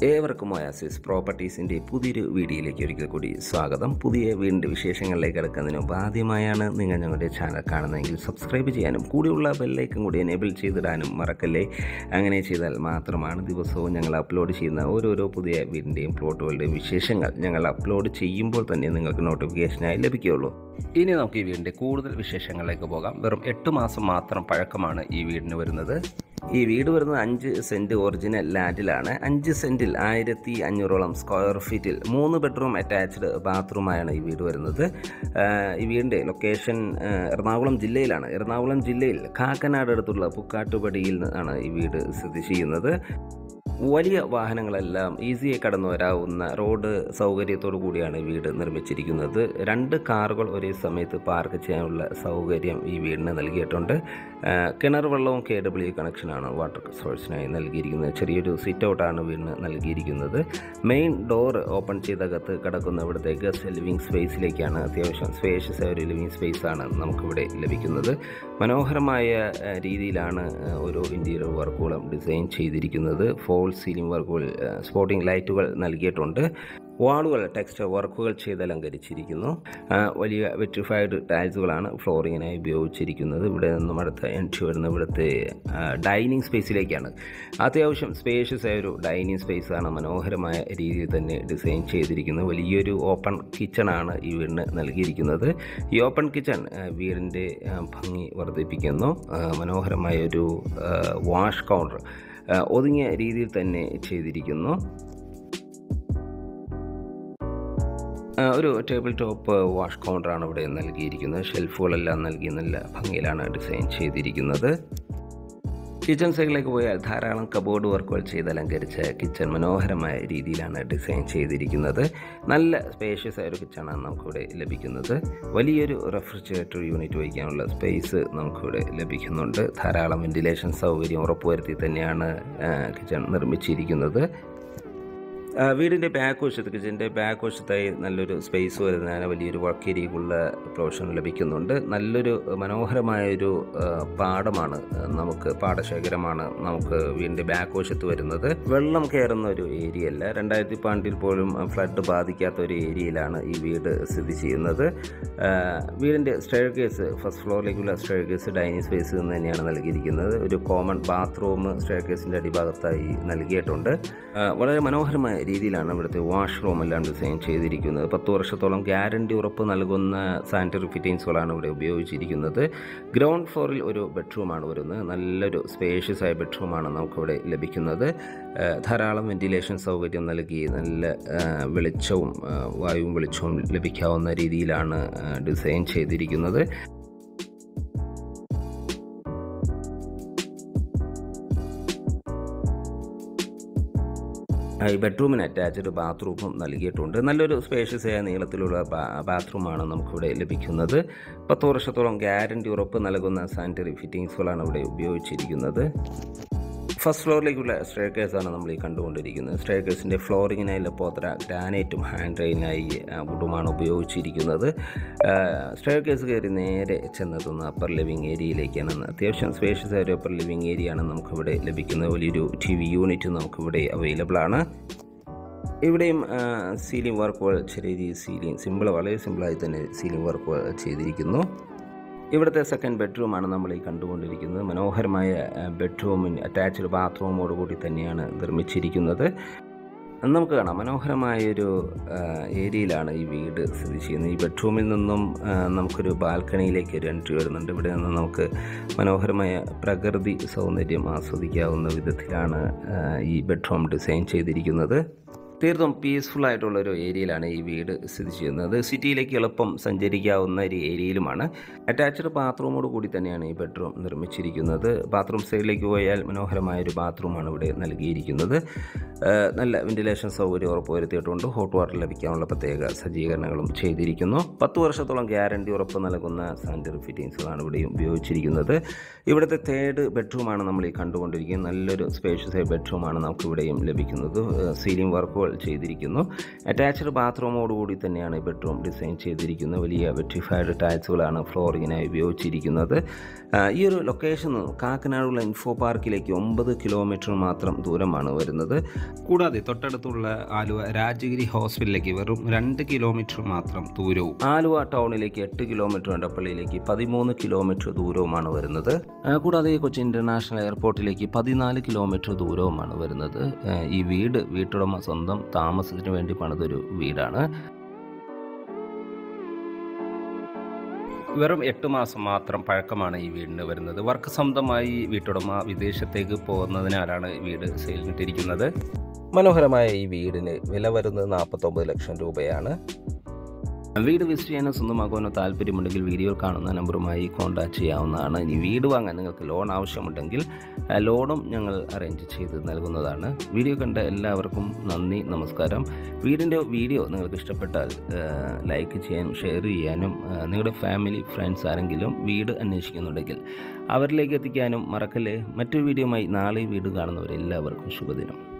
ഏവർക്കും ഒയാസിസ് പ്രോപ്പർട്ടീസിൻ്റെ പുതിയൊരു വീഡിയോയിലേക്ക് ഒരിക്കൽ കൂടി സ്വാഗതം പുതിയ വീടിൻ്റെ വിശേഷങ്ങളിലേക്ക് കിടക്കുന്നതിന് മുമ്പ് ആദ്യമായാണ് നിങ്ങൾ ഞങ്ങളുടെ ചാനൽ കാണുന്നതെങ്കിൽ സബ്സ്ക്രൈബ് ചെയ്യാനും കൂടിയുള്ള ബെല്ലൈക്കും കൂടി എനേബിൾ ചെയ്തിടാനും മറക്കല്ലേ അങ്ങനെ ചെയ്താൽ മാത്രമാണ് ദിവസവും ഞങ്ങൾ അപ്ലോഡ് ചെയ്യുന്ന ഓരോരോ പുതിയ വീടിൻ്റെയും പ്ലോട്ടുകളുടെയും വിശേഷങ്ങൾ ഞങ്ങൾ അപ്ലോഡ് ചെയ്യുമ്പോൾ തന്നെ നിങ്ങൾക്ക് നോട്ടിഫിക്കേഷനായി ലഭിക്കുകയുള്ളൂ ഇനി നമുക്ക് ഈ വീടിൻ്റെ കൂടുതൽ വിശേഷങ്ങളിലേക്ക് പോകാം വെറും എട്ട് മാസം മാത്രം പഴക്കമാണ് ഈ വീടിന് വരുന്നത് ഈ വീട് വരുന്നത് അഞ്ച് സെൻറ്റ് ഒറിജിനൽ ലാൻഡിലാണ് അഞ്ച് സെൻറ്റിൽ ആയിരത്തി അഞ്ഞൂറോളം സ്ക്വയർ ഫീറ്റിൽ മൂന്ന് ബെഡ്റൂം അറ്റാച്ച്ഡ് ബാത്റൂമായാണ് ഈ വീട് വരുന്നത് ആ, ഈ വീടിൻ്റെ ലൊക്കേഷൻ ആ, എറണാകുളം ജില്ലയിലാണ് എറണാകുളം ജില്ലയിൽ കാക്കനാട് അടുത്തുള്ള പുക്കാട്ടുപടിയിൽ നിന്നാണ് ഈ വീട് സ്ഥിതി ചെയ്യുന്നത് വലിയ വാഹനങ്ങളെല്ലാം ഈസിയായി കടന്നു വരാവുന്ന റോഡ് സൗകര്യത്തോടു കൂടിയാണ് ഈ വീട് നിർമ്മിച്ചിരിക്കുന്നത് രണ്ട് കാറുകൾ ഒരേ സമയത്ത് പാർക്ക് ചെയ്യാനുള്ള സൗകര്യം ഈ വീടിന് നൽകിയിട്ടുണ്ട് ആ, കിണർ വെള്ളവും കെ ഡബ്ല്യു കണക്ഷനാണ് വാട്ടർ സോഴ്സിനായി നൽകിയിരിക്കുന്നത് ചെറിയൊരു സിറ്റ് ഔട്ടാണ് വീടിന് നൽകിയിരിക്കുന്നത് മെയിൻ ഡോർ ഓപ്പൺ ചെയ്തകത്ത് കിടക്കുന്ന ഇവിടുത്തെ ഗസ്റ്റ് ലിവിങ് സ്പേസിലേക്കാണ് അത്യാവശ്യം സ്പേഷ്യസ് ആയ ഒരു ലിവിങ് സ്പേസാണ് നമുക്കിവിടെ ലഭിക്കുന്നത് മനോഹരമായ ആ, രീതിയിലാണ് ആ, ഓരോ ഇൻറ്റീരിയർ വർക്കുകളും ഡിസൈൻ ചെയ്തിരിക്കുന്നത് ഫോൾ സീലിംഗ് വർക്കുകൾ സ്പോട്ടിംഗ് ലൈറ്റുകൾ നൽകിയിട്ടുണ്ട് വാളുകൾ ടെക്സ്റ്റ് വർക്കുകൾ ചെയ്ത് അലങ്കരിച്ചിരിക്കുന്നു ആ, വലിയ വെറ്റിഫൈഡ് ടൈൽസുകളാണ് ഫ്ലോറിങ്ങിനായി ഉപയോഗിച്ചിരിക്കുന്നത് ഇവിടെ നിന്നും അടുത്ത എൻട്രി വരുന്ന ഇവിടുത്തെ ഡൈനിങ് സ്പേസിലേക്കാണ് അത്യാവശ്യം സ്പേഷ്യസ് ആയ ഒരു ഡൈനിങ് സ്പേസാണ് മനോഹരമായ രീതിയിൽ തന്നെ ഡിസൈൻ ചെയ്തിരിക്കുന്നത് വലിയൊരു ഓപ്പൺ കിച്ചണാണ് ഈ വീടിന് നൽകിയിരിക്കുന്നത് ഈ ഓപ്പൺ കിച്ചൺ വീടിൻ്റെ ആ, ഭംഗി വർദ്ധിപ്പിക്കുന്നു ആ, മനോഹരമായ ഒരു വാഷ് കൗണ്ടർ ഒതുങ്ങിയ രീതിയിൽ തന്നെ ചെയ്തിരിക്കുന്നു ആ, ഒരു ടേബിൾ ടോപ്പ് വാഷ് കൗണ്ടറാണ് ഇവിടെ നൽകിയിരിക്കുന്നത് ഷെൽഫുകളെല്ലാം നൽകി നല്ല ഭംഗിയിലാണ് ഡിസൈൻ ചെയ്തിരിക്കുന്നത് കിച്ചൺ സൈഡിലേക്ക് പോയാൽ ധാരാളം കബോർഡ് വർക്കുകൾ ചെയ്ത് അലങ്കരിച്ച കിച്ചൺ മനോഹരമായ രീതിയിലാണ് ഡിസൈൻ ചെയ്തിരിക്കുന്നത് നല്ല സ്പേഷ്യസ് ആയ ഒരു കിച്ചണാണ് നമുക്കിവിടെ ലഭിക്കുന്നത് വലിയൊരു റെഫ്രിജറേറ്റർ യൂണിറ്റ് വയ്ക്കാനുള്ള സ്പേസ് നമുക്കിവിടെ ലഭിക്കുന്നുണ്ട് ധാരാളം വെന്റിലേഷൻ സൗകര്യം ഉറപ്പുവരുത്തി തന്നെയാണ് കിച്ചൺ നിർമ്മിച്ചിരിക്കുന്നത് ആ, വീടിൻ്റെ ബാക്ക് വശത്ത് കിച്ചൻ്റെ ബാക്ക് വശത്തായി നല്ലൊരു സ്പേസ് വരുന്നതിന് വലിയൊരു വർക്ക് ഏരിയക്കുള്ള പ്രൊവിഷൻ ലഭിക്കുന്നുണ്ട് നല്ലൊരു മനോഹരമായൊരു ആ, പാടമാണ് ആ, നമുക്ക് പാടശേഖരമാണ് നമുക്ക് വീടിൻ്റെ ബാക്ക് വശത്ത് വരുന്നത് വെള്ളം കയറുന്ന ഒരു ഏരിയ അല്ല രണ്ടായിരത്തി പണ്ടിൽ പോലും ഫ്ലഡ് ബാധിക്കാത്ത ഒരു ഏരിയയിലാണ് ഈ വീട് സ്ഥിതി ചെയ്യുന്നത് ആ, വീടിൻ്റെ സ്റ്റെയർ കേസ് ഫസ്റ്റ് ഫ്ലോറിലേക്കുള്ള സ്റ്റെയർ കേസ് ഡൈനിങ് സ്പേസ് എന്ന് തന്നെയാണ് നൽകിയിരിക്കുന്നത് ഒരു കോമൺ ബാത്റൂം സ്റ്റെയർ കേസിൻ്റെ അടിഭാഗത്തായി നൽകിയിട്ടുണ്ട് ആ, വളരെ മനോഹരമായ രീതിയിലാണ് ഇവിടുത്തെ വാഷ്റൂം എല്ലാം ഡിസൈൻ ചെയ്തിരിക്കുന്നത് പത്ത് വർഷത്തോളം ഗ്യാരണ്ടി ഉറപ്പ് നൽകുന്ന സാനിറ്ററി ഫിറ്റിങ്സുകളാണ് ഇവിടെ ഉപയോഗിച്ചിരിക്കുന്നത് ഗ്രൗണ്ട് ഫ്ലോറിൽ ഒരു ബെഡ്റൂമാണ് വരുന്നത് നല്ലൊരു സ്പേഷ്യസ് ആയ ബെഡ്റൂമാണ് നമുക്കിവിടെ ലഭിക്കുന്നത് ആ, ധാരാളം വെന്റിലേഷൻ സൗകര്യം നൽകി നല്ല ആ, വെളിച്ചവും ആ, വായുവും വെളിച്ചവും ലഭിക്കാവുന്ന രീതിയിലാണ് ആ, ഡിസൈൻ ചെയ്തിരിക്കുന്നത് ആ, ഈ ബെഡ്റൂമിന് അറ്റാച്ച്ഡ് ബാത്റൂമും നൽകിയിട്ടുണ്ട് നല്ലൊരു സ്പേഷ്യസ് ആയ നീളത്തിലുള്ള ബാ ബാത്റൂമാണ് നമുക്കിവിടെ ലഭിക്കുന്നത് പത്ത് വർഷത്തോളം ഗ്യാരണ്ടി ഉറപ്പ് നൽകുന്ന സാനിറ്ററി ഫിറ്റിങ്സുകളാണ് ഇവിടെ ഉപയോഗിച്ചിരിക്കുന്നത് ഫസ്റ്റ് ഫ്ലോറിലേക്കുള്ള സ്റ്റെയർ കേസാണ് നമ്മൾ ഈ കണ്ടുകൊണ്ടിരിക്കുന്നത് സ്റ്റെയർ കേസിൻ്റെ ഫ്ലോറിങ്ങിനായി ലപ്പോത്ര ഗ്രാനൈറ്റും ഹാൻഡ് റെയിനായി വുഡുമാണ് ഉപയോഗിച്ചിരിക്കുന്നത് സ്റ്റെയർ കേസ് കയറി നേരെ ചെന്നെത്തുന്ന അപ്പർ ലിവിങ് ഏരിയയിലേക്കാണ് അത്യാവശ്യം സ്പേഷ്യസ് ആയ ഒരു അപ്പർ ലിവിങ് ഏരിയയാണ് നമുക്കിവിടെ ലഭിക്കുന്നത് വലിയൊരു ടി വി യൂണിറ്റ് നമുക്കിവിടെ അവൈലബിൾ ആണ് ഇവിടെയും സീലിംഗ് വർക്കുകൾ ചെറിയ രീതിയിൽ സീലിംഗ് സിമ്പിൾ വളരെ സിമ്പിളായി തന്നെ സീലിംഗ് വർക്കുകൾ ചെയ്തിരിക്കുന്നു ഇവിടുത്തെ സെക്കൻഡ് ബെഡ്റൂമാണ് നമ്മൾ ഈ കണ്ടുകൊണ്ടിരിക്കുന്നത് മനോഹരമായ ബെഡ്റൂമിന് അറ്റാച്ച്ഡ് ബാത്റൂമോട് കൂടി തന്നെയാണ് നിർമ്മിച്ചിരിക്കുന്നത് നമുക്ക് കാണാം മനോഹരമായൊരു ആ, ഏരിയയിലാണ് ഈ വീട് സ്ഥിതി ചെയ്യുന്നത് ഈ ബെഡ്റൂമിൽ നിന്നും ആ, നമുക്കൊരു ബാൽക്കണിയിലേക്ക് ഒരു എൻട്രി വരുന്നുണ്ട് ഇവിടെ നിന്ന് നമുക്ക് മനോഹരമായ പ്രകൃതി സൗന്ദര്യം ആസ്വദിക്കാവുന്ന വിധത്തിലാണ് ആ, ഈ ബെഡ്റൂം ഡിസൈൻ ചെയ്തിരിക്കുന്നത് തീർത്തും പീസ്ഫുൾ ആയിട്ടുള്ള ഒരു ഏരിയയിലാണ് ഈ വീട് സ്ഥിതി ചെയ്യുന്നത് സിറ്റിയിലേക്ക് എളുപ്പം സഞ്ചരിക്കാവുന്ന ഒരു ഏരിയയിലുമാണ് അറ്റാച്ച്ഡ് ബാത്റൂമോട് കൂടി തന്നെയാണ് ഈ ബെഡ്റൂം നിർമ്മിച്ചിരിക്കുന്നത് ബാത്റൂം സൈഡിലേക്ക് പോയാൽ മനോഹരമായ ഒരു ബാത്റൂമാണ് ഇവിടെ നൽകിയിരിക്കുന്നത് ആ, നല്ല വെന്റിലേഷൻ സൗകര്യം ഉറപ്പുവരുത്തിയിട്ടുണ്ട് ഹോട്ട് വാട്ടർ ലഭിക്കാനുള്ള പ്രത്യേക സജ്ജീകരണങ്ങളും ചെയ്തിരിക്കുന്നു പത്ത് വർഷത്തോളം ഗ്യാരണ്ടി ഉറപ്പ് നൽകുന്ന സാനിറ്ററി ഫിറ്റിങ്സുകളാണ് ഇവിടെയും ഉപയോഗിച്ചിരിക്കുന്നത് ഇവിടുത്തെ തേർഡ് ബെഡ്റൂമാണ് നമ്മൾ ഈ കണ്ടുകൊണ്ടിരിക്കുന്നത് നല്ലൊരു സ്പേഷ്യസ് ആയ ബെഡ്റൂമാണ് നമുക്ക് ഇവിടെയും ലഭിക്കുന്നത് സീലിംഗ് വർക്കുകൾ ചെയ്തിരിക്കുന്നു അറ്റാച്ച്ഡ് ബാത്റൂമോടുകൂടി തന്നെയാണ് ഈ ബെഡ്റൂം ഡിസൈൻ ചെയ്തിരിക്കുന്നത് വലിയ വെറ്റിഫൈഡ് ടൈൽസുകളാണ് ഫ്ലോറിങ്ങിനായി ഉപയോഗിച്ചിരിക്കുന്നത് ആ, ഈ ഒരു ലൊക്കേഷൻ കാക്കനാടുള്ള ഇൻഫോ പാർക്കിലേക്ക് ഒമ്പത് കിലോമീറ്റർ മാത്രം ദൂരമാണ് വരുന്നത് കൂടാതെ തൊട്ടടുത്തുള്ള ആലുവ രാജഗിരി ഹോസ്പിറ്റലിലേക്ക് വെറും രണ്ട് കിലോമീറ്റർ മാത്രം ദൂരവും ആലുവ ടൗണിലേക്ക് എട്ട് കിലോമീറ്റർ എടപ്പള്ളിയിലേക്ക് പതിമൂന്ന് കിലോമീറ്റർ ദൂരവുമാണ് വരുന്നത് ആ, കൂടാതെ കൊച്ചി ഇന്റർനാഷണൽ എയർപോർട്ടിലേക്ക് പതിനാല് കിലോമീറ്റർ ദൂരവുമാണ് വരുന്നത് ആ, ഈ വീട് വീട്ടുടമ സ്വന്തം താമസത്തിന് വേണ്ടി പണിതൊരു വീടാണ് വെറും എട്ട് മാസം മാത്രം പഴക്കമാണ് ഈ വീടിന് വരുന്നത് വർക്ക് സ്വന്തമായി വീട്ടുടമ വിദേശത്തേക്ക് പോകുന്നതിനാലാണ് വീട് സെയിലിനിട്ടിരിക്കുന്നത് മനോഹരമായ ഈ വീടിന് വില വരുന്നത് നാൽപ്പത്തൊമ്പത് ലക്ഷം രൂപയാണ് വീട് വിസിറ്റ് ചെയ്യാനോ സ്വന്തമാക്കാനോ താല്പര്യമുണ്ടെങ്കിൽ വീഡിയോ കാണുന്ന നമ്പറുമായി കോൺടാക്ട് ചെയ്യാവുന്നതാണ് ഇനി വീട് വാങ്ങാൻ നിങ്ങൾക്ക് ലോൺ ആവശ്യമുണ്ടെങ്കിൽ ആ, ലോണും ഞങ്ങൾ അറേഞ്ച് ചെയ്ത് നൽകുന്നതാണ് വീഡിയോ കണ്ട എല്ലാവർക്കും നന്ദി നമസ്കാരം വീടിൻ്റെ വീഡിയോ നിങ്ങൾക്ക് ഇഷ്ടപ്പെട്ടാൽ ആ, ലൈക്ക് ചെയ്യാനും ഷെയർ ചെയ്യാനും ആ, നിങ്ങളുടെ ഫാമിലി ഫ്രണ്ട്സ് ആരെങ്കിലും വീട് അന്വേഷിക്കുന്നുണ്ടെങ്കിൽ അവരിലേക്ക് എത്തിക്കാനും മറക്കല്ലേ മറ്റൊരു വീഡിയോയുമായി നാളെ വീട് കാണുന്നവരെല്ലാവർക്കും ശുഭദിനം